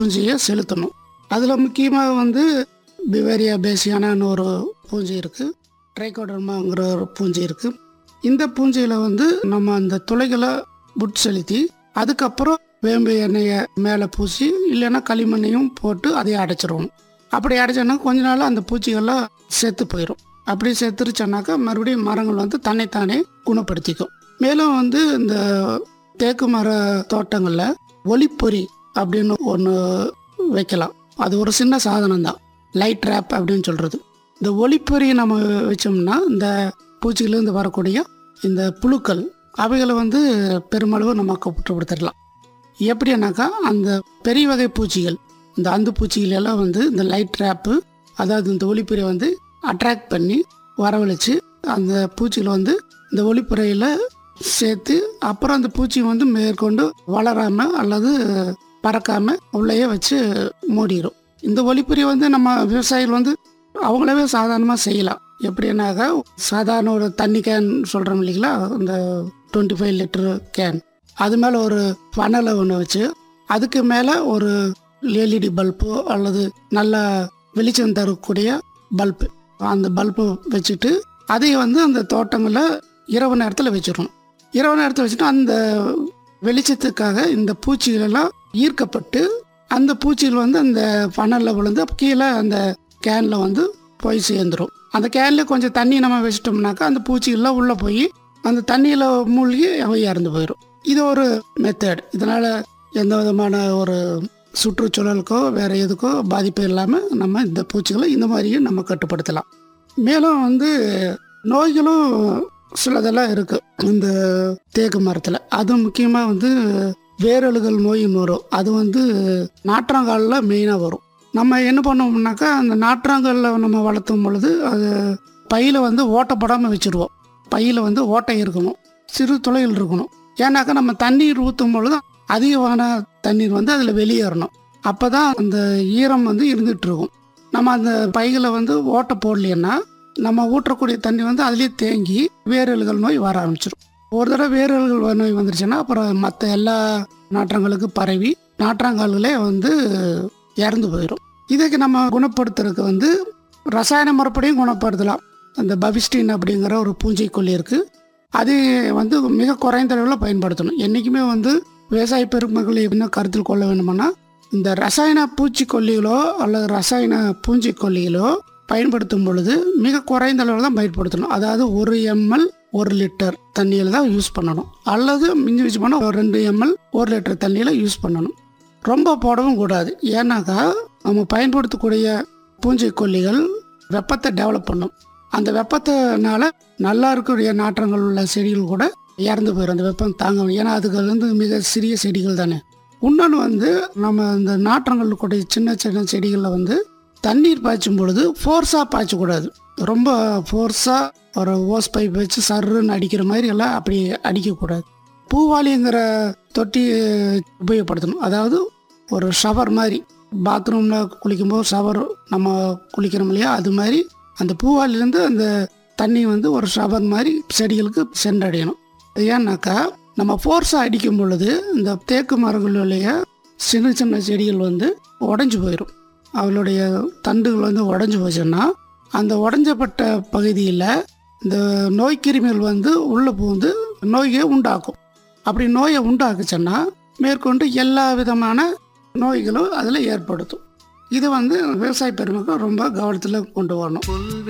பூஞ்சியை செலுத்தணும் அதில் முக்கியமாக வந்து பிவேரியா பேசியானான்னு ஒரு பூஞ்சி இருக்குது ட்ரைகோடர்மாங்கிற ஒரு பூஞ்சி இருக்குது இந்த பூஞ்சியில் வந்து நம்ம அந்த துளைகளை புட் செலுத்தி அதுக்கப்புறம் வேம்பு எண்ணெயை மேலே பூசி இல்லைன்னா களிமண்ணையும் போட்டு அதை அடைச்சிருவோம் அப்படி அடைச்சோன்னா கொஞ்ச நாள் அந்த பூச்சிகள்லாம் செத்து போயிடும் அப்படி செத்துருச்சோன்னாக்கா மறுபடியும் மரங்கள் வந்து தன்னைத்தானே குணப்படுத்திக்கும் மேலும் வந்து இந்த தேக்கு மர தோட்டங்களில் ஒளிப்பொறி அப்படின்னு ஒன்று வைக்கலாம் அது ஒரு சின்ன சாதனம் தான் லைட் ட்ராப் அப்படின்னு சொல்கிறது இந்த ஒளிப்பொறி நம்ம வச்சோம்னா இந்த பூச்சிகளிலிருந்து வரக்கூடிய இந்த புழுக்கள் அவைகளை வந்து பெருமளவு நம்ம கட்டுப்படுத்திடலாம் எப்படின்னாக்கா அந்த பெரிய வகை பூச்சிகள் இந்த அந்து பூச்சிகள் எல்லாம் வந்து இந்த லைட் ட்ராப்பு அதாவது இந்த ஒளிப்புறையை வந்து அட்ராக்ட் பண்ணி வரவழைச்சு அந்த பூச்சிகளை வந்து இந்த ஒளிப்புறையில் சேர்த்து அப்புறம் அந்த பூச்சி வந்து மேற்கொண்டு வளராம அல்லது பறக்காம உள்ளேயே வச்சு மூடிடும் இந்த ஒளிப்புரி வந்து நம்ம விவசாயிகள் வந்து அவங்களவே சாதாரணமாக செய்யலாம் எப்படின்னாக்கா சாதாரண ஒரு தண்ணி கேன் சொல்கிறோம் இல்லைங்களா இந்த டுவெண்ட்டி ஃபைவ் லிட்டரு கேன் அது மேலே ஒரு ஃபனலை ஒன்று வச்சு அதுக்கு மேலே ஒரு எல்இடி பல்பு அல்லது நல்ல வெளிச்சம் தரக்கூடிய பல்பு அந்த பல்பு வச்சுட்டு அதை வந்து அந்த தோட்டங்களில் இரவு நேரத்தில் வச்சிடணும் இரவு நேரத்தில் வச்சுட்டு அந்த வெளிச்சத்துக்காக இந்த பூச்சிகள் எல்லாம் ஈர்க்கப்பட்டு அந்த பூச்சிகள் வந்து அந்த ஃபனலில் விழுந்து கீழே அந்த கேனில் வந்து போய் சேர்ந்துடும் அந்த கேனில் கொஞ்சம் தண்ணி நம்ம வச்சிட்டோம்னாக்கா அந்த பூச்சிகள்லாம் உள்ளே போய் அந்த தண்ணியில் மூழ்கி அவை இறந்து போயிடும் இது ஒரு மெத்தட் இதனால் எந்த விதமான ஒரு சுற்றுச்சூழலுக்கோ வேறு எதுக்கோ பாதிப்பு இல்லாமல் நம்ம இந்த பூச்சிகளை இந்த மாதிரியும் நம்ம கட்டுப்படுத்தலாம் மேலும் வந்து நோய்களும் சிலதெல்லாம் இருக்குது இந்த தேக்கு மரத்தில் அது முக்கியமாக வந்து வேரழுகல் நோயின்னு வரும் அது வந்து நாற்றாங்காலில் மெயினாக வரும் நம்ம என்ன பண்ணோம்னாக்கா அந்த நாற்றாங்கல்ல நம்ம வளர்த்தும் பொழுது அது பையில் வந்து ஓட்டப்படாமல் வச்சுருவோம் பையில் வந்து ஓட்டை இருக்கணும் சிறு துளைகள் இருக்கணும் ஏன்னாக்கா நம்ம தண்ணீர் ஊற்றும் பொழுது அதிகமான தண்ணீர் வந்து அதில் வெளியேறணும் அப்போ தான் அந்த ஈரம் வந்து இருந்துகிட்டு இருக்கும் நம்ம அந்த பைகளை வந்து ஓட்டை போடலைன்னா நம்ம ஊற்றக்கூடிய தண்ணி வந்து அதுலேயே தேங்கி வேரல்கள் நோய் வர ஆரம்பிச்சிடும் ஒரு தடவை வேரல்கள் நோய் வந்துருச்சுன்னா அப்புறம் மற்ற எல்லா நாற்றங்களுக்கு பரவி நாற்றாங்கால்களே வந்து இறந்து போயிடும் இதுக்கு நம்ம குணப்படுத்துறதுக்கு வந்து ரசாயன முறைப்படியும் குணப்படுத்தலாம் அந்த பவிஸ்டின் அப்படிங்கிற ஒரு பூஞ்சைக்கொல்லி இருக்குது அது வந்து மிக குறைந்த அளவில் பயன்படுத்தணும் என்றைக்குமே வந்து விவசாய பெருமக்கள் என்ன கருத்தில் கொள்ள வேண்டுமானா இந்த ரசாயன பூச்சிக்கொல்லிகளோ அல்லது ரசாயன பூஞ்சிக்கொல்லிகளோ பயன்படுத்தும் பொழுது மிக குறைந்த அளவில் தான் பயன்படுத்தணும் அதாவது ஒரு எம்எல் ஒரு லிட்டர் தண்ணியில் தான் யூஸ் பண்ணணும் அல்லது மிஞ்சி வச்சு போனால் ஒரு ரெண்டு எம்எல் ஒரு லிட்டர் தண்ணியில் யூஸ் பண்ணணும் ரொம்ப போடவும் கூடாது ஏன்னாக்கா நம்ம பயன்படுத்தக்கூடிய பூஞ்சிக்கொல்லிகள் வெப்பத்தை டெவலப் பண்ணும் அந்த வெப்பத்தினால நல்லா இருக்கக்கூடிய நாற்றங்கள் உள்ள செடிகள் கூட இறந்து போயிடும் அந்த வெப்பம் தாங்க ஏன்னா அதுக்கு வந்து மிக சிறிய செடிகள் தானே இன்னொன்று வந்து நம்ம இந்த நாற்றங்கள் கூட சின்ன சின்ன செடிகளில் வந்து தண்ணீர் பாய்ச்சும் பொழுது ஃபோர்ஸாக பாய்ச்சக்கூடாது ரொம்ப ஃபோர்ஸாக ஒரு ஓஸ் பைப் வச்சு சர்ருன்னு அடிக்கிற மாதிரி எல்லாம் அப்படி அடிக்கக்கூடாது பூவாளிங்கிற தொட்டி உபயோகப்படுத்தணும் அதாவது ஒரு ஷவர் மாதிரி பாத்ரூமில் குளிக்கும்போது ஷவர் நம்ம குளிக்கிறோம் இல்லையா அது மாதிரி அந்த பூவாலிலேருந்து அந்த தண்ணி வந்து ஒரு ஷவர் மாதிரி செடிகளுக்கு சென்றடையணும் ஏன்னாக்கா நம்ம ஃபோர்ஸாக அடிக்கும் பொழுது இந்த தேக்கு மரங்களுடைய சின்ன சின்ன செடிகள் வந்து உடஞ்சி போயிடும் அவளுடைய தண்டுகள் வந்து உடஞ்சி போச்சுன்னா அந்த உடஞ்சப்பட்ட பகுதியில் இந்த நோய்க்கிருமிகள் வந்து உள்ளே பூந்து நோயை உண்டாக்கும் அப்படி நோயை உண்டாக்குச்சுன்னா மேற்கொண்டு எல்லா விதமான நோய்களும் அதில் ஏற்படுத்தும் இது வந்து விவசாய பெருமக்கள் ரொம்ப கவனத்தில் கொண்டு வரணும்